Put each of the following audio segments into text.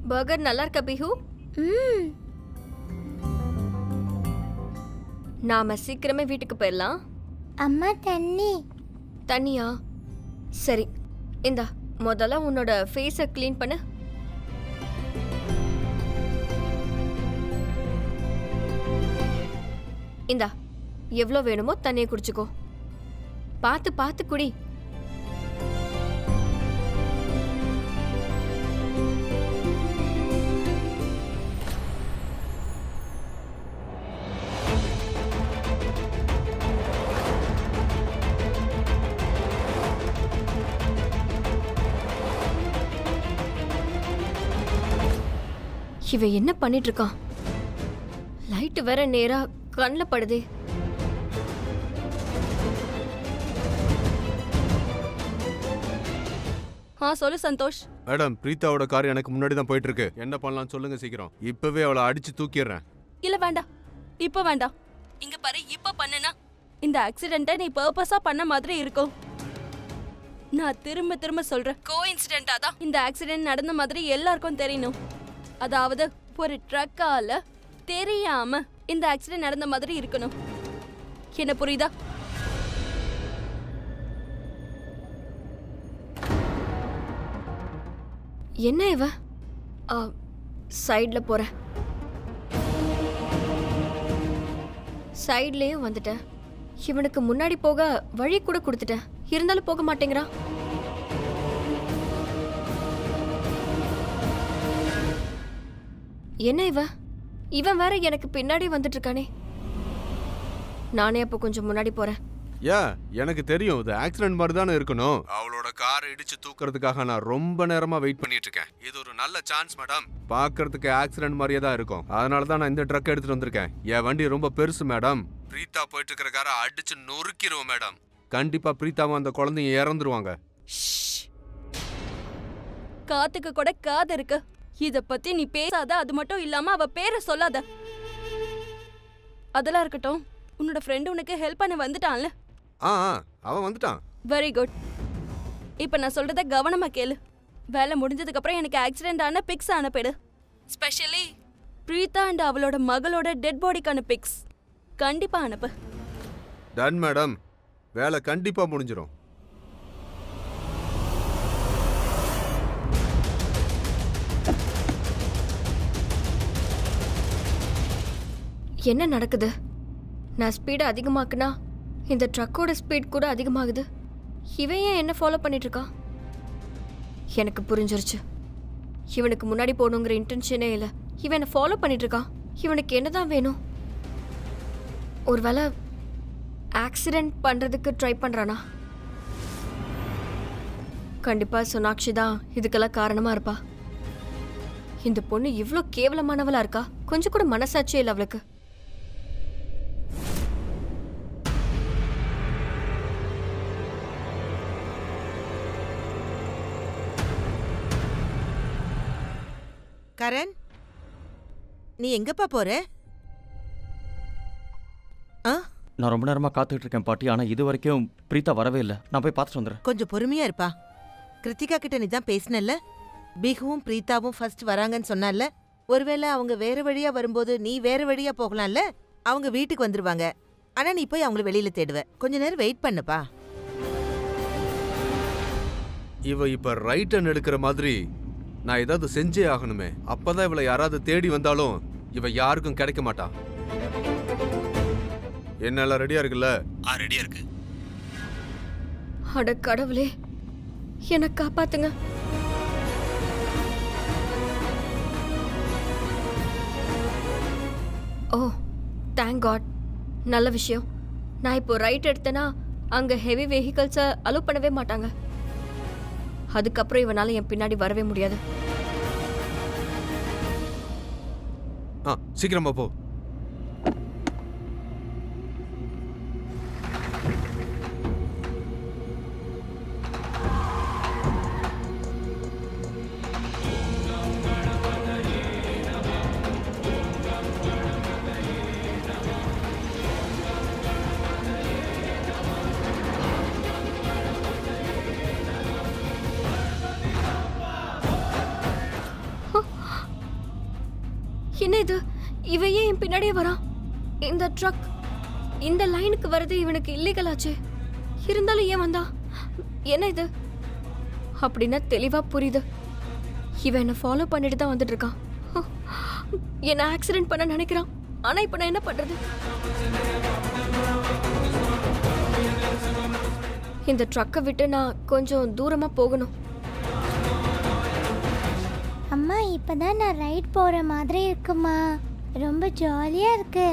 Burger நல்லா இருக்கா பிஹு ம் நாம சீக்கிரமே வீட்டுக்கு போயிடலாம் அம்மா தண்ணி தண்ணியா சரி இந்தா முதல்ல உன்னோட ஃபேஸை க்ளீன் பண்ணு இந்தா எவ்வளோ வேணுமோ தண்ணியை குடிச்சுக்கோ பார்த்து பார்த்து குடி இவன் என்ன பண்ணிட்டு இருக்கான் லைட் வேற நேரா கண்ணில் படுதே ஆ சொல்லு சந்தோஷ் மேடம் பிரீத்தாவோட கார் எனக்கு முன்னாடி தான் போயிட்டு இருக்கு என்ன பண்ணலாம் சொல்லுங்க சீக்கிரம் இப்பவே அவளை அடிச்சு தூக்கிடுறேன் இல்ல வேண்டாம் இப்போ வேண்டாம் இங்க பாரு இப்ப பண்ணுனா இந்த ஆக்சிடென்ட்டை நீ பர்பஸா பண்ண மாதிரி இருக்கும் நான் திரும்ப திரும்ப சொல்றேன் கோ இன்சிடென்ட்டா தான் இந்த ஆக்சிடென்ட் நடந்த மாதிரி எல்லாருக்கும் தெரியணும் அதாவது ஒரு ட்ரக்கால தெரியாம இந்த ஆக்சிடென்ட் நடந்த மாதிரி இருக்கணும் என்ன புரியுதா என்ன இவ சைடில் போகிறேன் சைட்லேயும் வந்துட்டேன் இவனுக்கு முன்னாடி போக வழி கூட கொடுத்துட்டேன் இருந்தாலும் போக மாட்டேங்கிறான் என்ன இவ இவன் வேற எனக்கு பின்னாடி வந்துட்டு இருக்கானே நானே அப்போ கொஞ்சம் முன்னாடி போறேன் ஏ எனக்கு தெரியும் இது ஆக்சிடென்ட் மாதிரி தானே இருக்கணும் அவளோட காரை இடிச்சு தூக்குறதுக்காக நான் ரொம்ப நேரமா வெயிட் பண்ணிட்டு இருக்கேன் இது ஒரு நல்ல சான்ஸ் மேடம் பார்க்கறதுக்கு ஆக்சிடென்ட் மாதிரியே தான் இருக்கும் அதனால தான் நான் இந்த ட்ரக் எடுத்துட்டு வந்திருக்கேன் என் வண்டி ரொம்ப பெருசு மேடம் பிரீத்தா போயிட்டு இருக்கிற காரை அடிச்சு நொறுக்கிடுவோம் மேடம் கண்டிப்பா பிரீத்தாவும் அந்த குழந்தைங்க இறந்துருவாங்க காத்துக்கு கூட காது இருக்கு இத பத்தி நீ பேசாத அது மட்டும் இல்லாம அவ பேரை சொல்லாத அதெல்லாம் இருக்கட்டும் உன்னோட ஃப்ரெண்டு உனக்கு ஹெல்ப் பண்ண வந்துட்டான்ல ஆ ஆ, அவன் வந்துட்டான் வெரி குட் இப்போ நான் சொல்றத கவனமா கேளு வேலை முடிஞ்சதுக்கு அப்புறம் எனக்கு ஆக்சிடென்ட் ஆன பிக்ஸ் அனுப்பிடு ஸ்பெஷலி பிரீதா அண்ட் அவளோட மகளோட டெட் பாடிக்கான பிக்ஸ் கண்டிப்பா அனுப்பு டன் மேடம் வேலை கண்டிப்பா முடிஞ்சிடும் என்ன நடக்குது நான் ஸ்பீடை அதிகமாக்குனா இந்த ட்ரக்கோட ஸ்பீட் கூட அதிகமாகுது இவன் ஏன் என்ன ஃபாலோ பண்ணிட்டு இருக்கான் எனக்கு புரிஞ்சிருச்சு இவனுக்கு முன்னாடி போகணுங்கிற இன்டென்ஷனே இல்லை இவன் என்ன ஃபாலோ பண்ணிட்டு இருக்கான் இவனுக்கு என்னதான் வேணும் ஒருவேளை ஆக்சிடென்ட் பண்ணுறதுக்கு ட்ரை பண்ணுறானா கண்டிப்பாக சோனாக்ஷி தான் இதுக்கெல்லாம் காரணமாக இருப்பா இந்த பொண்ணு இவ்வளோ கேவலமானவளா இருக்கா கொஞ்சம் கூட மனசாட்சியே இல்லை அவளுக்கு கரண் நீ எங்கப்பா போற ஆ நான் ரொம்ப நேரமா காத்துக்கிட்டு இருக்கேன் பாட்டி ஆனா இது வரைக்கும் பிரீதா வரவே இல்லை நான் போய் பார்த்துட்டு வந்துடுறேன் கொஞ்சம் பொறுமையா இருப்பா கிருத்திகா கிட்ட நீ தான் பேசினல்ல பிகுவும் பிரீதாவும் ஃபர்ஸ்ட் வராங்கன்னு சொன்னால ஒருவேளை அவங்க வேற வழியா வரும்போது நீ வேற வழியா போகலாம்ல அவங்க வீட்டுக்கு வந்துருவாங்க ஆனா நீ போய் அவங்கள வெளியில தேடுவ கொஞ்ச நேரம் வெயிட் பண்ணுப்பா இவ இப்ப ரைட் ஹேண்ட் எடுக்கிற மாதிரி நான் ஏதாவது செஞ்சே ஆகணுமே அப்பதான் இவளை யாராவது தேடி வந்தாலும் இவ யாருக்கும் கிடைக்க மாட்டா என்னெல்லாம் ரெடியா இருக்குல்ல ஆ ரெடியா இருக்கு அட கடவுளே என்னை காப்பாத்துங்க ஓ தேங்க் காட் நல்ல விஷயம் நான் இப்போ ரைட் எடுத்தேன்னா அங்கே ஹெவி வெஹிக்கல்ஸை அலோவ் பண்ணவே மாட்டாங்க அதுக்கப்புறம் இவனால என் பின்னாடி வரவே முடியாது ஆ சீக்கிரமா போ என்ன இது இவன் ஏன் என் பின்னாடியே வரான் இந்த ட்ரக் இந்த லைனுக்கு வரது இவனுக்கு இல்லீகல் ஆச்சு இருந்தாலும் ஏன் வந்தா என்ன இது அப்படின்னா தெளிவா புரியுது இவன் என்ன ஃபாலோ பண்ணிட்டு தான் வந்துட்டு இருக்கான் என்ன ஆக்சிடென்ட் பண்ண நினைக்கிறான் ஆனா இப்ப நான் என்ன பண்றது இந்த ட்ரக்கை விட்டு நான் கொஞ்சம் தூரமா போகணும் அம்மா இப்பதான் நான் ரைட் போற மாதிரி இருக்குமா ரொம்ப ஜாலியா இருக்கு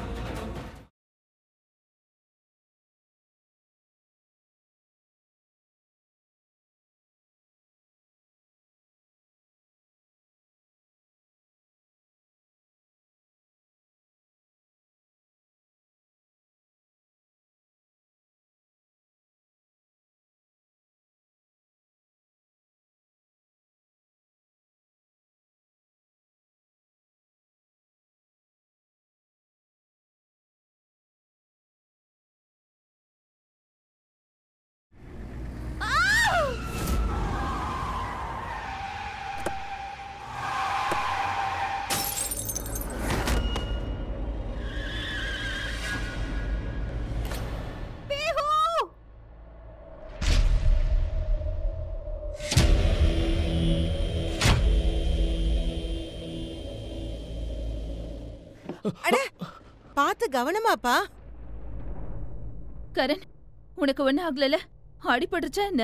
அட பார்த்து கவனமாப்பா கரண் உனக்கு ஒன்றும் ஆகலல அடிபட்டுருச்சா என்ன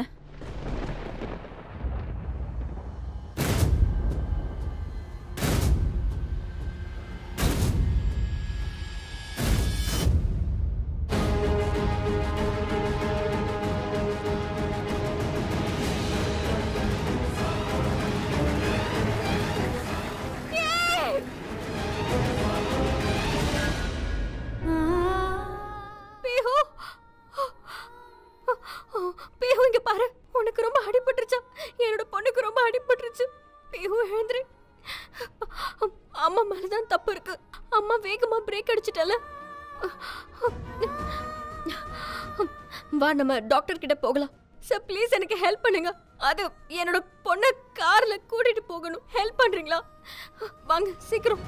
பேஹு பேஹு இங்க பாரு உனக்கு ரொம்ப அடிபட்டுருச்சா என்னோட பொண்ணுக்கு ரொம்ப அடிபட்டுருச்சு பேஹு எழுந்துரு அம்மா மேலதான் தப்பு இருக்கு அம்மா வேகமா பிரேக் அடிச்சிட்டல வா நம்ம டாக்டர் கிட்ட போகலாம் சார் ப்ளீஸ் எனக்கு ஹெல்ப் பண்ணுங்க அது என்னோட பொண்ணை கார்ல கூட்டிட்டு போகணும் ஹெல்ப் பண்றீங்களா வாங்க சீக்கிரம்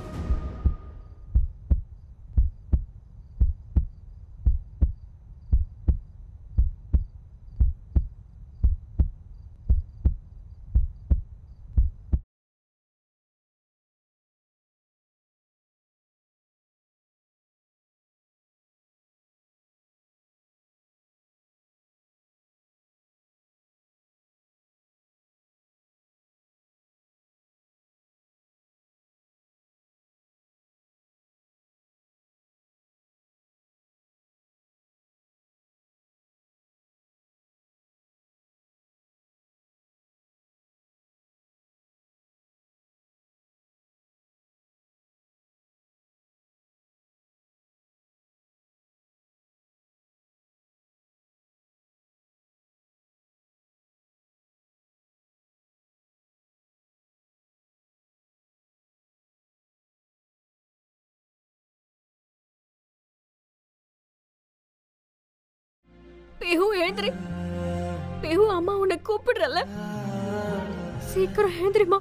பேஹு எழுந்துரு பேஹு அம்மா உன்னை கூப்பிடுறல சீக்கிரம் எழுந்துருமா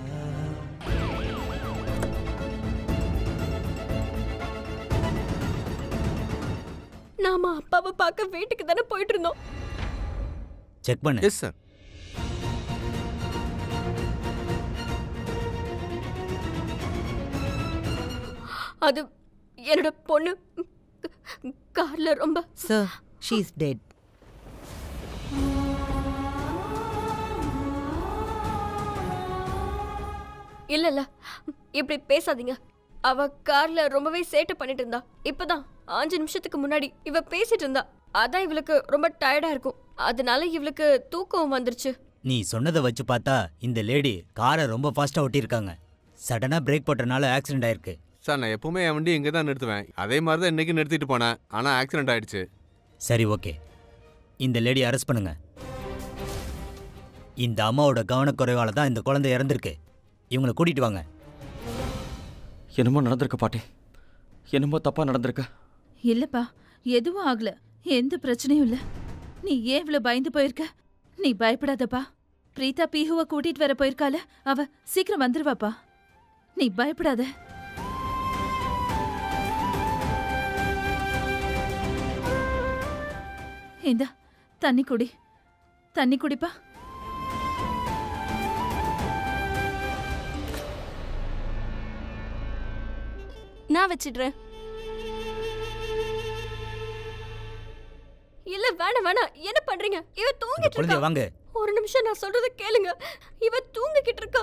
நாம அப்பாவை பார்க்க வீட்டுக்கு தானே போயிட்டு இருந்தோம் செக் பண்ணு எஸ் சார் அது என்னோட பொண்ணு கார்ல ரொம்ப சார் ஷீஸ் டெட் இல்ல இல்ல இப்படி பேசாதீங்க அவ கார்ல ரொம்பவே சேட்டை பண்ணிட்டு இருந்தா இப்பதான் அஞ்சு நிமிஷத்துக்கு முன்னாடி இவ பேசிட்டு இருந்தா அதான் இவளுக்கு ரொம்ப டயர்டா இருக்கும் அதனால இவளுக்கு தூக்கம் வந்துருச்சு நீ சொன்னதை வச்சு பார்த்தா இந்த லேடி காரை ரொம்ப ஃபாஸ்ட்டாக ஓட்டியிருக்காங்க சடனாக பிரேக் போட்டனால ஆக்சிடென்ட் ஆயிருக்கு சார் நான் எப்பவுமே என் வண்டி இங்கே தான் நிறுத்துவேன் அதே மாதிரி தான் இன்னைக்கு நிறுத்திட்டு போனேன் ஆனால் ஆக்சிடென்ட் ஆயிடுச்சு சரி ஓகே இந்த லேடி அரெஸ்ட் பண்ணுங்க இந்த அம்மாவோட கவனக்குறைவால தான் இந்த குழந்தை இறந்திருக்கு இவங்களை கூட்டிட்டு வாங்க என்னமோ நடந்திருக்கு பாட்டி என்னமோ தப்பா நடந்திருக்கு இல்லப்பா எதுவும் ஆகல எந்த பிரச்சனையும் இல்ல நீ ஏன் இவ்வளவு பயந்து போயிருக்க நீ பயப்படாதப்பா பிரீதா பீஹுவ கூட்டிட்டு வர போயிருக்கால அவ சீக்கிரம் வந்துருவாப்பா நீ பயப்படாத இந்த தண்ணி குடி தண்ணி குடிப்பா நான் வச்சிடுறேன் இல்ல வேணாம் வேணாம் என்ன பண்றீங்க இவ இந்த தூங்கிட்டு குழந்தைய இருக்கா வாங்க ஒரு நிமிஷம் நான் சொல்றத கேளுங்க இவ தூங்கிக்கிட்டு இருக்கா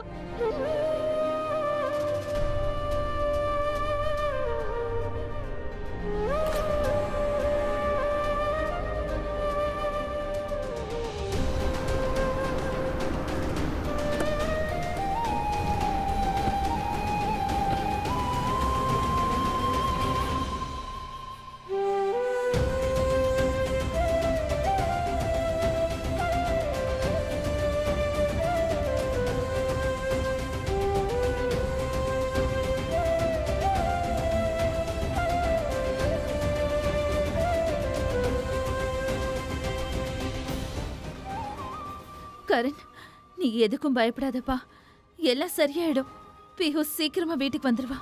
கரண் நீ எதுக்கும் பயப்படாதப்பா எல்லாம் சரியாயிடும் பிஹு சீக்கிரமா வீட்டுக்கு வந்துருவா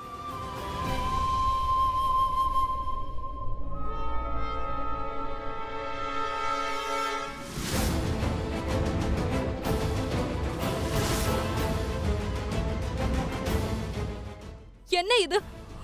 என்ன இது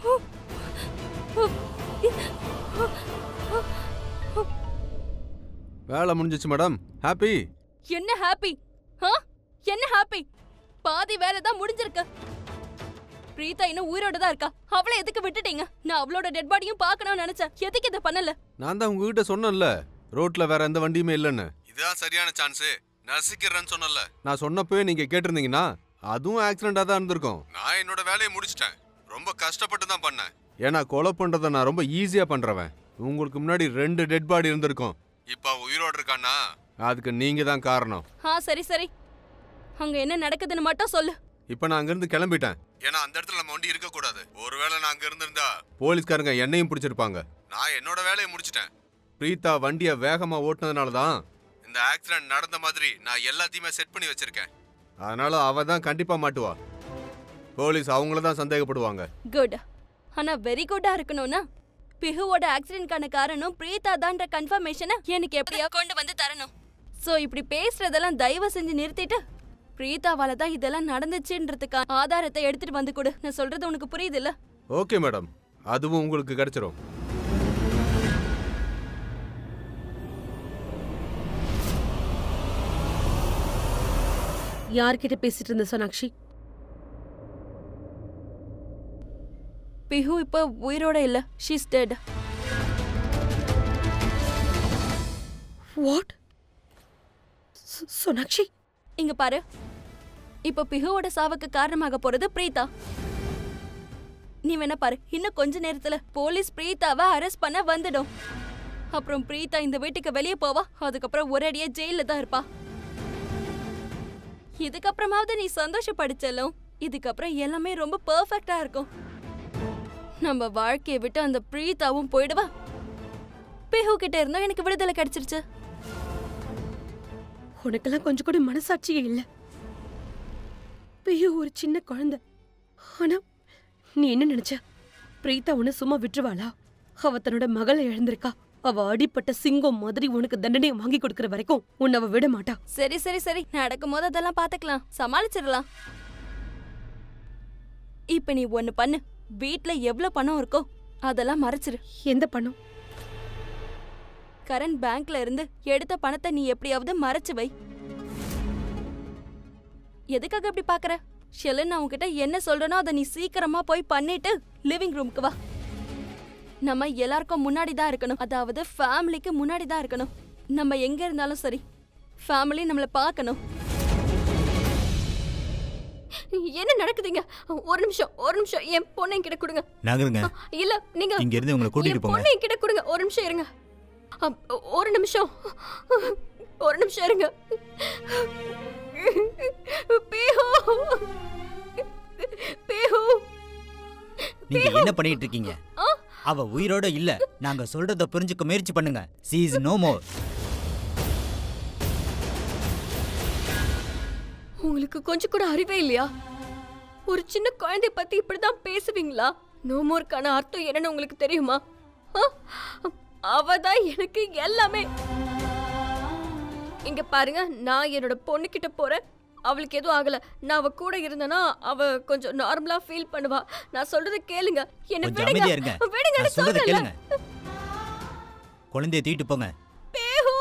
வேலை முடிஞ்சிச்சு மேடம் ஹாப்பி என்ன ஹாப்பி ஆ என்ன ஹாப்பி பாதி வேலை தான் முடிஞ்சிருக்கு பிரீதா இன்னும் உயிரோட தான் இருக்கா அவளை எதுக்கு விட்டுட்டீங்க நான் அவளோட டெட் பாடியும் பார்க்கணும்னு நினைச்சேன் எதுக்கு இதை பண்ணல நான் தான் உங்ககிட்ட சொன்னேன்ல ரோட்ல வேற எந்த வண்டியுமே இல்லைன்னு இதான் சரியான சான்ஸ் நசிக்கிறேன்னு சொன்னல நான் சொன்னப்பவே நீங்க கேட்டிருந்தீங்கன்னா அதுவும் ஆக்சிடென்டா தான் இருந்திருக்கும் நான் என்னோட வேலையை முடிச்சிட்டேன் ரொம்ப கஷ்டப்பட்டு தான் பண்ணேன் ஏன்னா கொலை பண்றதை நான் ரொம்ப ஈஸியா பண்றவன் உங்களுக்கு முன்னாடி ரெண்டு டெட் பாடி இருந்திருக்கும் இப்ப அவ உயிரோட இருக்கானா அதுக்கு நீங்க தான் காரணம் ஆ சரி சரி அங்க என்ன நடக்குதுன்னு மட்டும் சொல்லு இப்ப நான் அங்கிருந்து கிளம்பிட்டேன் ஏன்னா அந்த இடத்துல நம்ம வண்டி இருக்க கூடாது ஒருவேளை நான் அங்க இருந்திருந்தா போலீஸ்காரங்க என்னையும் பிடிச்சிருப்பாங்க நான் என்னோட வேலையை முடிச்சிட்டேன் பிரீதா வண்டியை வேகமா ஓட்டுனதுனால தான் இந்த ஆக்சிடென்ட் நடந்த மாதிரி நான் எல்லாத்தையுமே செட் பண்ணி வச்சிருக்கேன் அதனால அவ தான் கண்டிப்பா மாட்டுவா போலீஸ் அவங்கள தான் சந்தேகப்படுவாங்க குட் ஆனா வெரி குட்டா இருக்கணும்னா பிஹுவோட ஆக்சிடென்ட்கான காரணம் பிரீதா தான்ற கன்ஃபர்மேஷனை எனக்கு எப்படியா கொண்டு வந்து தரணும் சோ இப்படி பேசுறதெல்லாம் தயவு செஞ்சு நிறுத்திட்டு பிரீதாவால தான் இதெல்லாம் நடந்துச்சுன்றதுக்கு ஆதாரத்தை எடுத்துட்டு வந்து கொடு நான் சொல்றது உனக்கு புரியுது இல்ல ஓகே மேடம் அதுவும் உங்களுக்கு கிடைச்சிரும் யார்கிட்ட பேசிட்டு இருந்த சோனாக்ஷி பிஹு இப்ப உயிரோட இல்ல ஷீஸ் டெட் வாட் சோனாக்ஷி இங்க பாரு இப்ப பிஹுவோட சாவுக்கு காரணமாக போறது பிரீதா நீ வேணா பாரு இன்னும் கொஞ்ச நேரத்துல போலீஸ் பிரீதாவை அரெஸ்ட் பண்ண வந்துடும் அப்புறம் பிரீதா இந்த வீட்டுக்கு வெளியே போவா அதுக்கப்புறம் ஒரேடியா ஜெயில தான் இருப்பா இதுக்கப்புறமாவது நீ சந்தோஷப்படிச்சலும் இதுக்கப்புறம் எல்லாமே ரொம்ப பெர்ஃபெக்ட்டா இருக்கும் நம்ம வாழ்க்கையை விட்டு அந்த பிரீதாவும் போயிடுவா பிஹு கிட்ட இருந்தோம் எனக்கு விடுதலை கிடைச்சிருச்சு உனக்கெல்லாம் கொஞ்சம் கூட மனசாட்சியே இல்ல பியு ஒரு சின்ன குழந்தை ஆனா நீ என்ன நினைச்ச பிரீதா உன்னை சும்மா விட்டுருவாளா அவ தன்னோட மகளை இழந்திருக்கா அவ அடிப்பட்ட சிங்கம் மாதிரி உனக்கு தண்டனையை வாங்கி கொடுக்கற வரைக்கும் உன்னை அவ விட மாட்டா சரி சரி சரி நடக்கும்போது அதெல்லாம் பாத்துக்கலாம் சமாளிச்சிடலாம் இப்ப நீ ஒண்ணு பண்ணு வீட்ல எவ்வளவு பணம் இருக்கோ அதெல்லாம் மறைச்சிரு எந்த பணம் கரண்ட் பேங்க்ல இருந்து எடுத்த பணத்தை நீ எப்படியாவது மறைச்சு வை எதுக்காக இப்படி பாக்குற ஷெலன் நான் உன்கிட்ட என்ன சொல்றேனோ அதை நீ சீக்கிரமா போய் பண்ணிட்டு லிவிங் ரூமுக்கு வா நம்ம எல்லாருக்கும் முன்னாடி தான் இருக்கணும் அதாவது ஃபேமிலிக்கு முன்னாடி தான் இருக்கணும் நம்ம எங்க இருந்தாலும் சரி ஃபேமிலி நம்மள பார்க்கணும் என்ன நடக்குதுங்க ஒரு நிமிஷம் ஒரு நிமிஷம் என் பொண்ணை என்கிட்ட கொடுங்க நகருங்க இல்ல நீங்க இங்க இருந்து உங்களை கூட்டிட்டு என் போங்க பொண்ணை என்கிட்ட கொடுங்க ஒரு நிமிஷம் இருங்க அப், ஒரு நிமிஷம் ஒரு நிமிஷம் இருங்க பிஹு பிஹு நீங்க என்ன பண்ணிட்டு இருக்கீங்க அவ உயிரோட இல்ல நாங்க சொல்றத புரிஞ்சுக்க முயற்சி பண்ணுங்க சி இஸ் நோ மோர் உங்களுக்கு கொஞ்சம் கூட அறிவே இல்லையா ஒரு சின்ன குழந்தைய பத்தி இப்படிதான் பேசுவீங்களா நோமோருக்கான அர்த்தம் என்னன்னு உங்களுக்கு தெரியுமா அவ தான் எனக்கு எல்லாமே இங்க பாருங்க நான் என்னோட பொண்ணு கிட்ட போறேன் அவளுக்கு எதுவும் ஆகல நான் அவ கூட இருந்தேனா அவ கொஞ்சம் நார்மலா ஃபீல் பண்ணுவா நான் சொல்றத கேளுங்க என்ன கொஞ்சம் அமைதியா இருங்க விடுங்க விடுங்க நான் சொல்றத சொல்றேன்ல. கேளுங்க குழந்தைய தூக்கிட்டு போங்க பேஹு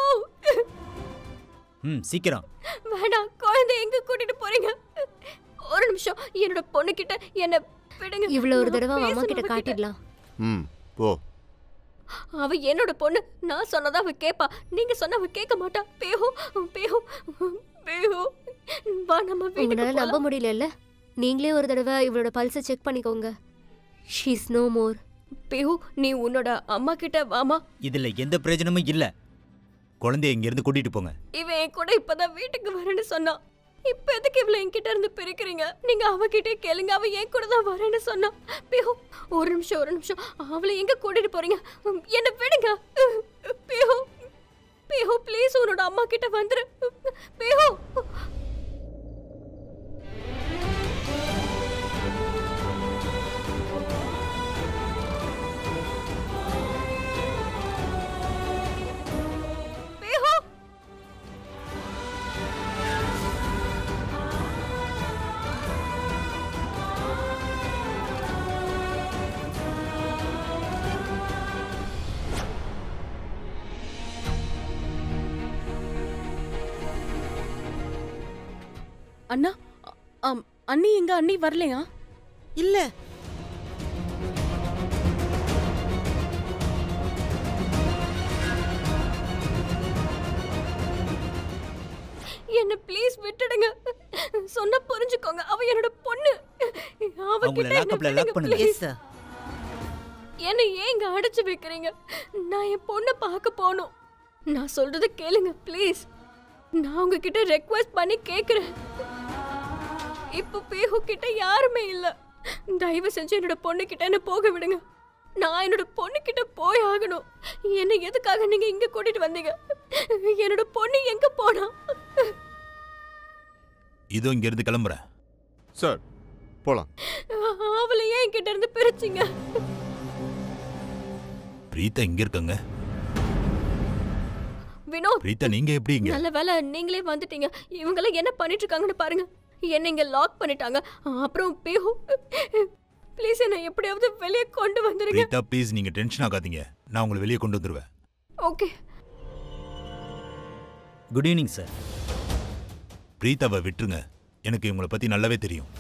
ம் சீக்கிரம் வேணாம் குழந்தை எங்க கூட்டிட்டு போறீங்க ஒரு நிமிஷம் என்னோட பொண்ணு கிட்ட என்ன விடுங்க இவ்வளவு ஒரு நான் தடவை அவ அம்மா பேசணும் கிட்ட அவகிட்ட. காட்டிடலாம் ம் போ அவ என்னோட பொண்ணு நான் சொன்னதா அவ கேப்பா நீங்க சொன்ன அவ கேட்க மாட்டா பேஹு பேஹு பேஹு வா நம்ம வீட்டுக்கு உங்களால நம்ப போலாம். முடியலல்ல நீங்களே ஒரு தடவை இவளோட பல்ஸை செக் பண்ணிக்கோங்க ஷீஸ் நோ மோர் பேஹு நீ உன்னோட அம்மா கிட்ட வாமா இதுல எந்த பிரயோஜனமும் இல்ல குழந்தைய இங்க இருந்து கூட்டிட்டு போங்க இவன் என் கூட இப்பதான் வீட்டுக்கு வரேன்னு சொன்னான் இப்ப எதுக்கு இவ்வளவு என்கிட்ட இருந்து பிரிக்கிறீங்க நீங்க அவகிட்டே கேளுங்க அவ என் கூட தான் வரேன்னு சொன்னா பேஹு ஒரு நிமிஷம் ஒரு நிமிஷம் அவளை எங்க கூட்டிட்டு போறீங்க உம், என்ன விடுங்க பேஹு பேஹு ப்ளீஸ் உன்னோட அம்மா கிட்ட வந்துரு பேஹு பேஹு அண்ணா அ- ஆம், அண்ணி எங்க அண்ணி வரலையா இல்ல என்ன ப்ளீஸ் விட்டுடுங்க சொன்னா புரிஞ்சுக்கோங்க அவ என்னோட பொண்ணு அவங்கள அவகிட்ட லாக்கப்ல லாக் பண்ணுங்க எஸ் சார் என்ன ஏன் இங்க அடைச்சு வைக்கிறீங்க நான் என் பொண்ணை பார்க்க போகணும் நான் சொல்றத கேளுங்க ப்ளீஸ் நான் உங்ககிட்ட ரெக்வெஸ்ட் பண்ணி கேக்குறேன் இப்போ பேஹு கிட்ட யாருமே இல்ல தயவு செஞ்சு என்னோட பொண்ணு கிட்ட என்ன போக விடுங்க நான் என்னோட பொண்ணு கிட்ட போய் ஆகணும் என்ன எதுக்காக நீங்க இங்க கூட்டிட்டு வந்தீங்க என்னோட பொண்ணு எங்க போனா இதோ இங்க இருந்து கிளம்புறேன் சார் போலாம் அவளை ஏன் என்கிட்ட இருந்து பிரிச்சிங்க பிரீத்தா இங்க இருக்கங்க வினோத் பிரீத்தா நீங்க எப்படி இங்க நல்ல வேலை நீங்களே வந்துட்டீங்க இவங்கெல்லாம் என்ன பண்ணிட்டு இருக்காங்கன்னு பாருங்க என்ன இங்க லாக் பண்ணிட்டாங்க அப்புறம் பேஹு ப்ளீஸ் என்ன எப்படியாவது வெளியே கொண்டு வந்துருங்க பிரீத்தா ப்ளீஸ் நீங்க டென்ஷன் ஆகாதீங்க நான் உங்களை வெளியே கொண்டு வந்துருவேன் ஓகே குட் ஈவினிங் சார் பிரீத்தாவை விட்டுருங்க எனக்கு இவங்கள பத்தி நல்லாவே தெரியும்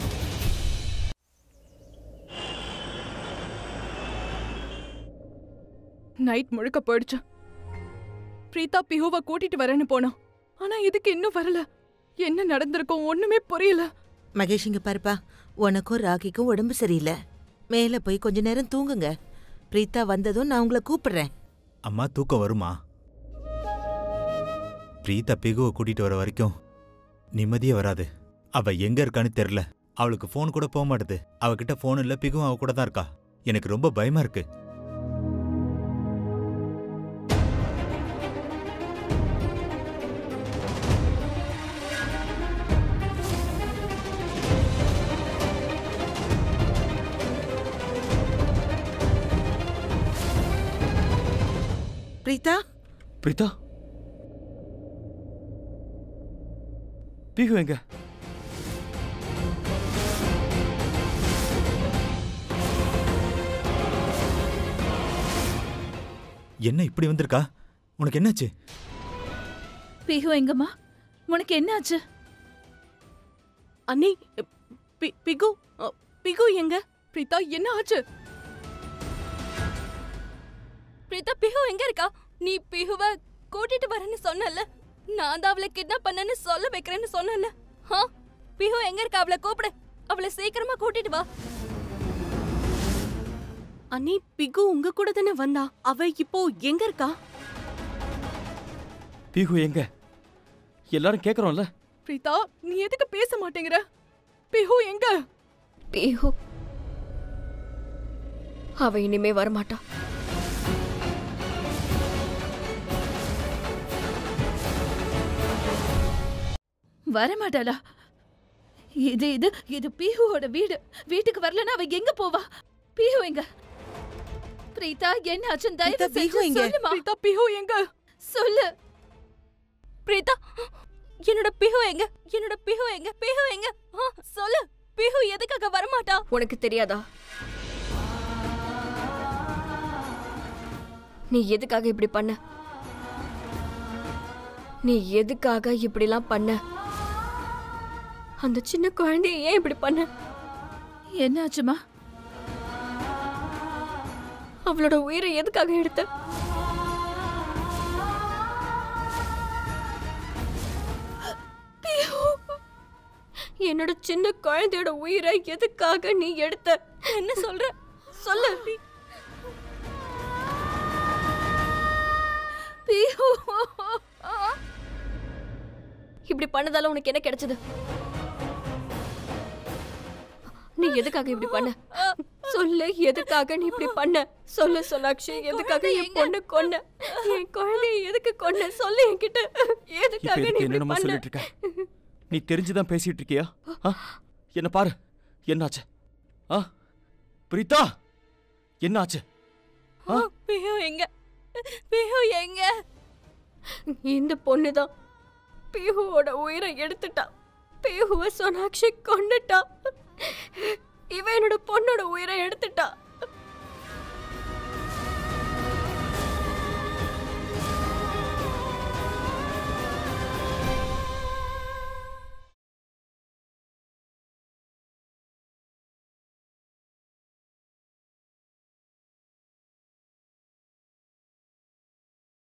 நைட் முழுக்க போயிடுச்சு பிரீதா பிஹுவை கூட்டிட்டு வரேன்னு போனோம் ஆனா இதுக்கு இன்னும் வரல என்ன நடந்திருக்கும் ஒண்ணுமே புரியல மகேஷ் இங்க பாருப்பா உனக்கும் ராகிக்கும் உடம்பு சரியில்லை மேல போய் கொஞ்ச நேரம் தூங்குங்க பிரீத்தா வந்ததும் நான் உங்களை கூப்பிடுறேன் அம்மா தூக்கம் வருமா பிரீதா பிகுவை கூட்டிட்டு வர வரைக்கும் நிம்மதியே வராது அவ எங்க இருக்கான்னு தெரியல அவளுக்கு ஃபோன் கூட போக மாட்டுது அவகிட்ட ஃபோன் இல்ல பிகுவும் அவ கூட தான் இருக்கா எனக்கு ரொம்ப பயமா இருக்கு பிரீத்தா பிரீதா பிகு எங்க என்ன இப்படி வந்திருக்கா உனக்கு என்னாச்சு பிஹு எங்கம்மா உனக்கு என்ன ஆச்சு அண்ணி பி- பிகு அ, பிகு எங்க பிரீதா என்ன ஆச்சு பிரீதா பிஹு எங்க இருக்கா நீ பிஹுவ கூட்டிட்டு வரேன்னு சொன்னல நான் தான் அவளை கிட்னாப் பண்ணேன்னு சொல்ல வைக்கிறேன்னு சொன்னல ஹா பிஹு எங்க இருக்கா அவளை கூப்பிடு அவளை சீக்கிரமா கூட்டிட்டு வா அண்ணி பிகு உங்க கூட தானே வந்தா அவ இப்போ எங்க இருக்கா பிகு எங்க எல்லாரும் கேக்குறோம்ல பிரீதா நீ எதுக்கு பேச மாட்டேங்கிற பிஹு எங்க பேஹு அவ இனிமே வரமாட்டா வரமாட்டாளா இது இது இது பீஹுவோட வீடு வீட்டுக்கு வரலன்னா அவ எங்க போவா பீஹு எங்க பிரீதா என்ன ஆச்சுன்னு தயவு பிரீதா, செஞ்சு பீஹு எங்க? சொல்லுமா பிரீதா பிஹு எங்க சொல்லு பிரீதா என்னோட பிஹு எங்க என்னோட பிஹு எங்க பிஹு எங்க ஆ, சொல்லு பிஹு எதுக்காக வரமாட்டா உனக்கு தெரியாதா நீ எதுக்காக இப்படி பண்ண நீ எதுக்காக இப்படிலாம் பண்ண அந்த சின்ன குழந்தைய ஏன் இப்படி பண்ண என்னாச்சுமா அவளோட உயிரை எதுக்காக எடுத்த பியூ, என்னோட சின்ன குழந்தையோட உயிரை எதுக்காக நீ எடுத்த என்ன சொல்ற சொல்லு பியூ இப்படி பண்ணதால உனக்கு என்ன கிடைச்சது நீ எதுக்காக இப்படி பண்ண சொல்லு எதுக்காக நீ இப்படி பண்ண சொல்லு சோனாக்ஷி எதுக்காக என் பொண்ணு கொன்ன என் குழந்தைய எதுக்கு கொன்ன சொல்லு என்கிட்ட இப்ப எதுக்காக நீ எதுக்கு இப்படி என்னென்னமோ பண்ண சொல்லிட்டு இருக்க நீ தெரிஞ்சுதான் பேசிட்டு இருக்கியா ஆ? என்ன பாரு என்னாச்சு ஆ பிரீதா என்னாச்சு ஆ? பிஹு எங்க பிஹு எங்க இந்த பொண்ணுதான் பிஹுவோட உயிரை எடுத்துட்டா பிஹுவ சோனாக்ஷி கொண்டுட்டா இவ என்னோட பொண்ணோட உயிரை எடுத்துட்டா